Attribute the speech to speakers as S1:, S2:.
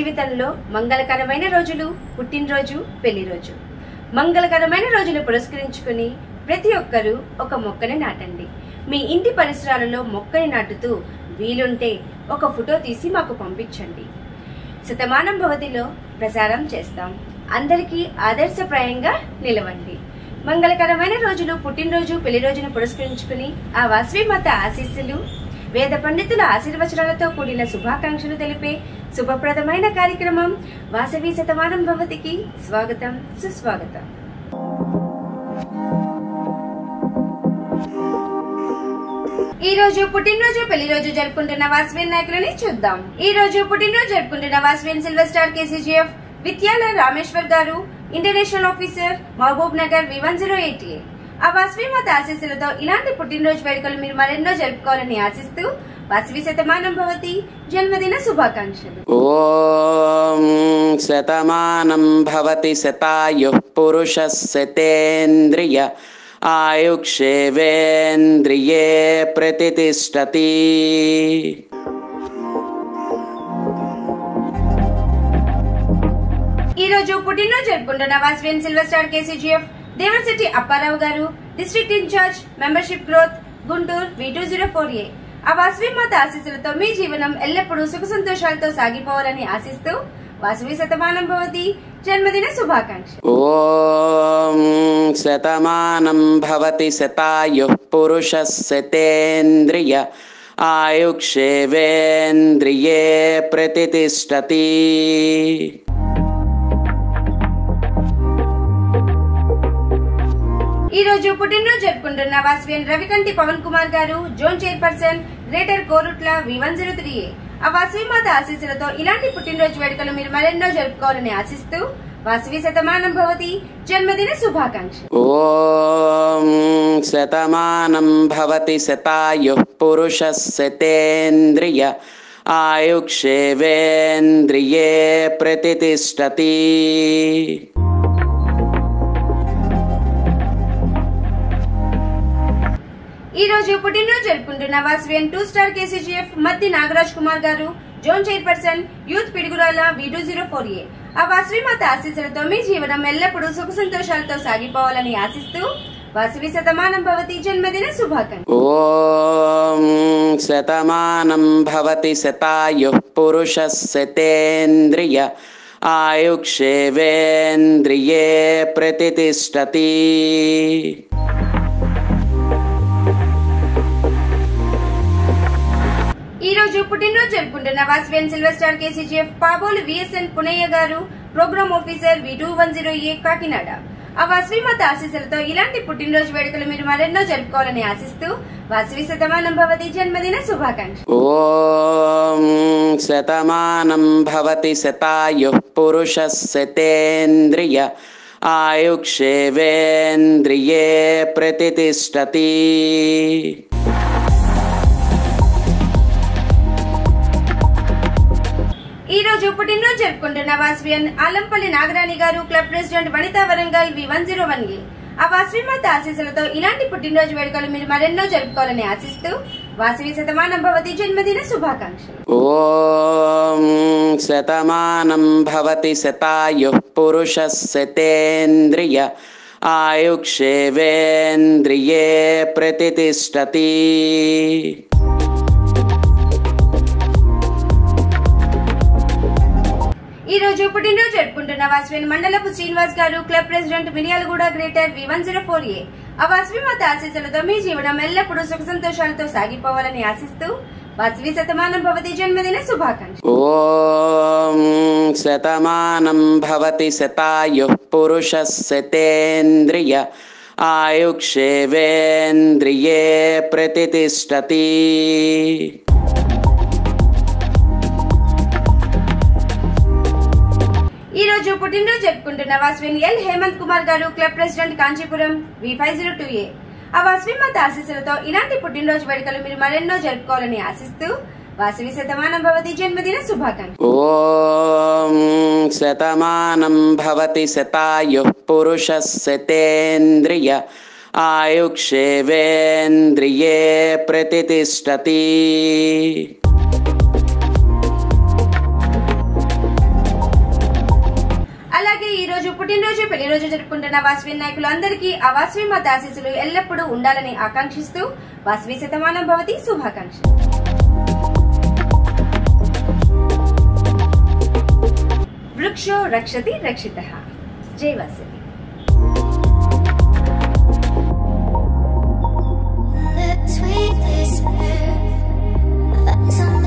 S1: జీవితంలో మంగళకరమైన రోజులు పుట్టినరోజు పెళ్లి రోజు మంగళకరమైన రోజులు పురస్కరించుకుని ప్రతి ఒక్కరూ ఒక మొక్కని నాటండి మీ ఇంటి పరిసరాలలో మొక్కని నాటుతూ వీలుంటే ఒక ఫోటో తీసి మాకు పంపించండి శతమానం భవతిలో ప్రసారం చేస్తాం అందరికీ ఆదర్శప్రాయంగా నిలవండి మంగళకరమైన రోజులు పుట్టినరోజు పెళ్లి రోజును పురస్కరించుకుని ఆ వాసవి మాత ఆశీస్సులు వేద పండితుల ఆశీర్వచనాలతో కూడిన శుభాకాంక్షలు తెలిపే శుభప్రదమైన కార్యక్రమం వాసవి శతమానం భవతికి స్వాగతం సుస్వాగతం ఈ రోజు పుట్టినరోజు పెళ్లి రోజు జరుపుకుంటున్న వాసవియన్ నాయకులని చూద్దాం ఈ రోజు పుట్టినరోజు జరుపుకుంటున్న Vasavian silver star KCGF Vidyalaya Rameshwar గారు international officer Mahabub Nagar V one zero eight A ఆ వాసవి మాత ఆశీస్సులతో ఇలాంటి పుట్టినరోజు వేడుకలు మీరు మరెన్నో జరుపుకోవాలని ఆశిస్తూ వాసవి శతమానం భవతి జన్మదిన శుభాకాంక్షలు
S2: ॐ शतमानं भवति शतायुः पुरुषः शतेन्द्रिय आयुक्षेवेन्द्रिये प्रतितिष्ठति
S1: ఈ రోజు పుట్టినరోజు జరుపుకుంటున్న Vasavian silver star KCGF Devarasetti Apparao గారు district incharge membership growth Guntur V two zero four A ఆ వాసవి మాత ఆశీస్సులతో మీ జీవనం ఎల్లప్పుడూ సుఖ సంతోషాలతో సాగిపోవాలని ఆశిస్తూ వాసవి శతమానం భవతి జన్మదిన శుభాకాంక్ష
S2: ॐ शतमानं भवति शतायुः पुरुषः शतेन्द्रिय आयुक्षेवेन्द्रिये प्रतितिष्ठति
S1: ఈ రోజు పుట్టినరోజు జరుపుకుంటున్న వాసవియన్ రవికంటి పవన్ కుమార్ గారు zone chairperson greater Korutla V one zero three A ఆ వాసవి మాత ఆశీస్సులతో ఇలాంటి పుట్టినరోజు వేడుకలు మీరు మరెన్నో జరుపుకోవాలని ఆశిస్తూ వాసవి శతమానం భవతి జన్మదిన శుభాకాంక్ష
S2: ॐ शतमानं भवति शतायुः पुरुषः शतेन्द्रिय आयुक्षेवेन्द्रिये प्रतितिष्ठति
S1: ఈ రోజు పుట్టినరోజు జరుపుకుంటున్న Vasavian two star KCGF Maddi Nagaraj Kumar గారు zone chairperson youth Piduguralla V two zero four A ఆ వాసవి మాత ఆశీస్సులతో మీ జీవనం ఎల్లప్పుడూ సుఖ సంతోషాలతో సాగిపోవాలని ఆశిస్తూ వాసవి శతమానం భవతి జన్మదిన శుభాకాంక్ష
S2: ॐ शतमानं भवति शतायुः पुरुषः शतेन्द्रिय आयुक्षेवेन्द्रिये प्रतितिष्ठति
S1: ఈ రోజు పుట్టినరోజు జరుపుకుంటున్న Vasavian silver star KCGF Pabolu VSN Punayya గారు programme officer V two one zero A Kakinada ఆ వాసవి మాత ఆశీస్సులతో ఇలాంటి పుట్టినరోజు వేడుకలు మీరు మరెన్నో జరుపుకోవాలని ఆశిస్తూ వాసవి శతమానం భవతి జన్మదిన శుభాకాంక్ష
S2: ॐ शतमानं भवति शतायुः पुरुषः शतेन्द्रिय आयुक्षेवेन्द्रिये प्रतितिष्ठति
S1: ఈ రోజు పుట్టినరోజు జరుపుకుంటున్న వాసవియన్ ఆలంపల్లి నాగరాణి గారు club president Vanitha Warangal V one zero one A ఆ వాసవి మాత ఆశీస్సులతో ఇలాంటి పుట్టినరోజు వేడుకలు మీరు మరెన్నో జరుపుకోవాలని ఆశిస్తూ వాసవి శతమానం భవతి జన్మదిన శుభాకాంక్షలు
S2: ॐ शतमानं भवति शतायुः पुरुषः शतेन्द्रिय आयुक्षेवेन्द्रिये प्रतितिष्ठति
S1: ఈ రోజు పుట్టినరోజు జరుపుకుంటున్న వాసవిన్ మండలపు శ్రీనివాస్ గారు club president Miryalaguda greater V one zero four A ఆ వాసవి మాత ఆశీస్సులతో మీ జీవనం ఎల్లప్పుడూ సుఖ సంతోషాలతో సాగిపోవాలని ఆశిస్తూ వాసవి శతమానం భవతి జన్మదిన శుభాకాంక్ష
S2: ॐ शतमानं भवति शतायुः पुरुषः शतेन्द्रिय आयुक्षेवेन्द्रिये प्रतितिष्ठति
S1: ఈ రోజు పుట్టినరోజు జరుపుకుంటున్న వాసవిన్ ఎల్ హేమంత్ కుమార్ గారు club president Kanchipuram V five zero two A ఆ వాసవి మాత ఆశీస్సులతో ఇలాంటి పుట్టినరోజు వేడుకలు మీరు మరెన్నో జరుపుకోవాలని ఆశిస్తూ వాసవి శతమానం భవతి జన్మదిన శుభాకాంక్ష
S2: ॐ शतमानं भवति शतायुः पुरुषः शतेन्द्रिय आयुक्षेवेन्द्रिये प्रतितिष्ठति
S1: ఈ రోజు పుట్టినరోజు పెళ్లి రోజు జరుపుకుంటున్న వాసవి నాయకులు అందరికీ ఆ వాసవి మాత ఆశీస్సులు ఎల్లప్పుడూ ఉండాలని ఆకాంక్షిస్తూ వాసవి శతమానం భవతి శుభాకాంక్షలు వృక్షో రక్షతి రక్షిత జై Vasavi
S3: The sweetest bird flies on